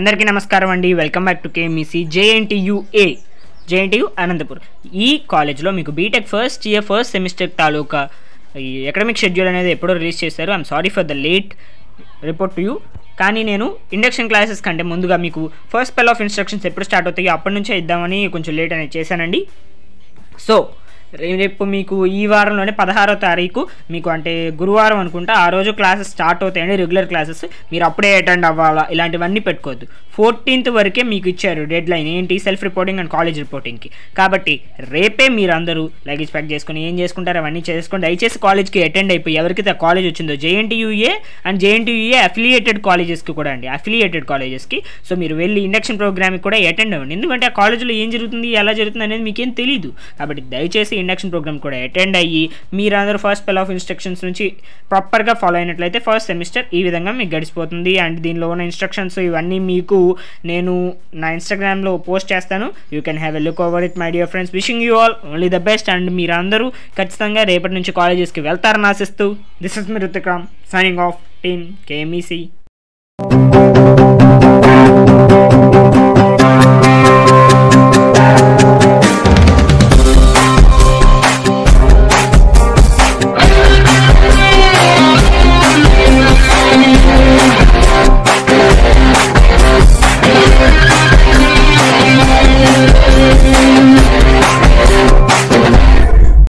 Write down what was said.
అందరికీ నమస్కారం అండి welcome back to KMEC JNTUA JNTU Anantapur ఈ కాలేజ్లో మీకు BTech first year first semester తాలూకా ఈ అకాడమిక్ షెడ్యూల్ అనేది ఎప్పుడో రిలీజ్ చేశారు I'm sorry for the late report to you కానీ నేను ఇండక్షన్ క్లాసెస్ కంటే ముందుగా మీకు ఫస్ట్ స్పెల్ ఆఫ్ ఇన్స్ట్రక్షన్స్ ఎప్పుడు స్టార్ట్ అవుతాయో అప్పటి నుంచే ఇద్దామని కొంచెం లేట్ అనేది చేశానండి సో రే- రేపు మీకు ఈ వారంలోనే పదహారో తారీఖు మీకు అంటే గురువారం అనుకుంటా ఆ రోజు క్లాసెస్ స్టార్ట్ అవుతాయండి రెగ్యులర్ క్లాసెస్ మీరు అప్పుడే అటెండ్ అవ్వాలా ఇలాంటివన్నీ పెట్టుకోవద్దు ఫోర్టీన్త్ వరకే మీకు ఇచ్చారు డెడ్ లైన్ ఏంటి సెల్ఫ్ రిపోర్టింగ్ అండ్ కాలేజ్ రిపోర్టింగ్కి కాబట్టి రేపే మీరందరూ లగేజ్ ప్యాక్ చేసుకొని ఏం చేసుకుంటారో అవన్నీ చేసుకొని దయచేసి కాలేజ్కి అటెండ్ అయిపోయి ఎవరికైతే ఆ కాలేజ్ వచ్చిందో జేఎన్టీయూఏ అండ్ జేఎన్టీయూఏ అఫిలియేటెడ్ కాలేజెస్కి కూడా అండి అఫిలియేటెడ్ కాలేజెస్కి సో మీరు వెళ్ళి ఇండక్షన్ ప్రోగ్రామ్కి కూడా అటెండ్ అవ్వండి ఎందుకంటే ఆ కాలేజ్లో ఏం జరుగుతుంది ఎలా జరుగుతుంది అనేది మీకేం తెలియదు కాబట్టి దయచేసి ఇండక్షన్ ప్రోగ్రామ్ కూడా అటెండ్ అయ్యి మీరందరూ ఫస్ట్ స్పెల్ ఆఫ్ ఇన్స్ట్రక్షన్స్ నుంచి ప్రాపర్గా ఫాలో అయినట్లయితే ఫస్ట్ సెమిస్టర్ ఈ విధంగా మీకు గడిచిపోతుంది అండ్ దీనిలో ఉన్న ఇన్స్ట్రక్షన్స్ ఇవన్నీ మీకు నేను నా ఇన్స్టాగ్రామ్లో పోస్ట్ చేస్తాను you can have a look over it my dear friends wishing you all only the best and మీరందరూ ఖచ్చితంగా రేపటి నుంచి కాలేజెస్కి వెళ్తారని ఆశిస్తూ this is me Ruthikram signing off team KMEC